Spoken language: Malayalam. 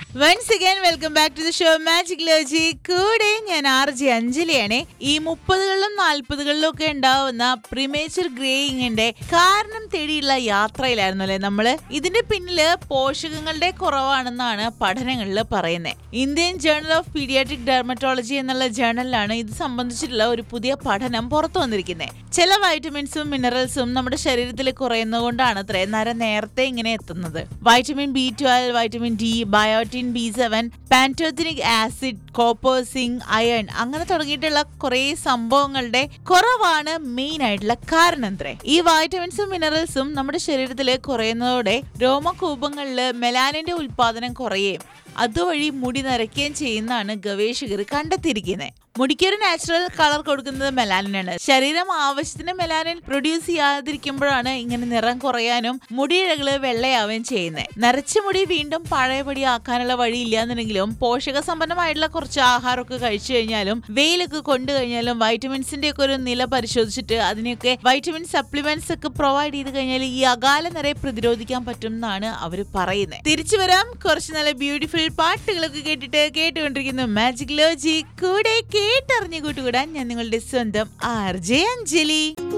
once again welcome back to the show magicology കൂടെ ഞാൻ ആർ ജി അഞ്ജലിയാണ് ഈ മുപ്പതുകളിലും നാൽപ്പതുകളിലും ഒക്കെ ഉണ്ടാവുന്ന പ്രിമേച്ചർ ഗ്രേയിങ്ങിന്റെ കാരണം തേടിയുള്ള യാത്രയിലായിരുന്നു അല്ലെ നമ്മള് ഇതിന്റെ പിന്നില് പോഷകങ്ങളുടെ കുറവാണെന്നാണ് പഠനങ്ങളിൽ പറയുന്നത് Indian journal of paediatric dermatology എന്നുള്ള ജേണലിലാണ് ഇത് സംബന്ധിച്ചിട്ടുള്ള ഒരു പുതിയ പഠനം പുറത്തു വന്നിരിക്കുന്നത് ചില വൈറ്റമിൻസും മിനറൽസും നമ്മുടെ ശരീരത്തിൽ കുറയുന്നതുകൊണ്ടാണ് അത്രേ നര നേരത്തെ ഇങ്ങനെ എത്തുന്നത് vitamin B twelve vitamin D biotin B seven pantothenic acid copper zinc iron അങ്ങനെ തുടങ്ങിയിട്ടുള്ള കുറെ സംഭവങ്ങളുടെ കുറവാണ് മെയിൻ ആയിട്ടുള്ള കാരണം അത്രേ ഈ വൈറ്റമിൻസും മിനറൽസും നമ്മുടെ ശരീരത്തിൽ കുറയുന്നതോടെ രോമകൂപങ്ങളിൽ മെലാനിന്റെ ഉൽപാദനം കുറയുകയും അതുവഴി മുടി നരയ്ക്കുകയും ചെയ്യുന്നതാണ് ഗവേഷകർ കണ്ടെത്തിയിരിക്കുന്നത് മുടിക്കൊരു നാച്ചുറൽ കളർ കൊടുക്കുന്നത് മെലാനിനാണ് ശരീരം ആവശ്യത്തിന് മെലാനിൻ പ്രൊഡ്യൂസ് ചെയ്യാതിരിക്കുമ്പോഴാണ് ഇങ്ങനെ നിറം കുറയാനും മുടിയിഴകള് വെള്ളയാവുകയും ചെയ്യുന്നത് നരച്ച മുടി വീണ്ടും പഴയപടി ആക്കാനുള്ള വഴി ഇല്ലാന്നുണ്ടെങ്കിലും പോഷക സമ്പന്നമായിട്ടുള്ള കുറച്ച് ആഹാരമൊക്കെ കഴിച്ചു കഴിഞ്ഞാലും വെയിലൊക്കെ കൊണ്ടു കഴിഞ്ഞാലും വൈറ്റമിൻസിന്റെ ഒക്കെ ഒരു നില പരിശോധിച്ചിട്ട് അതിനെയൊക്കെ വൈറ്റമിൻ സപ്ലിമെന്റ്സ് ഒക്കെ പ്രൊവൈഡ് ചെയ്ത് കഴിഞ്ഞാൽ ഈ അകാല നിറയെ പ്രതിരോധിക്കാൻ പറ്റും എന്നാണ് അവർ പറയുന്നത് തിരിച്ചു വരാം കുറച്ച് നല്ല ബ്യൂട്ടിഫുൾ പാട്ടുകളൊക്കെ കേട്ടിട്ട് കേട്ടുകൊണ്ടിരിക്കുന്നു മാജിക് ലോജി കൂടെ കേട്ടറിഞ്ഞു കൂട്ടുകൂടാൻ ഞാൻ നിങ്ങളുടെ സ്വന്തം ആർ ജെ അഞ്ജലി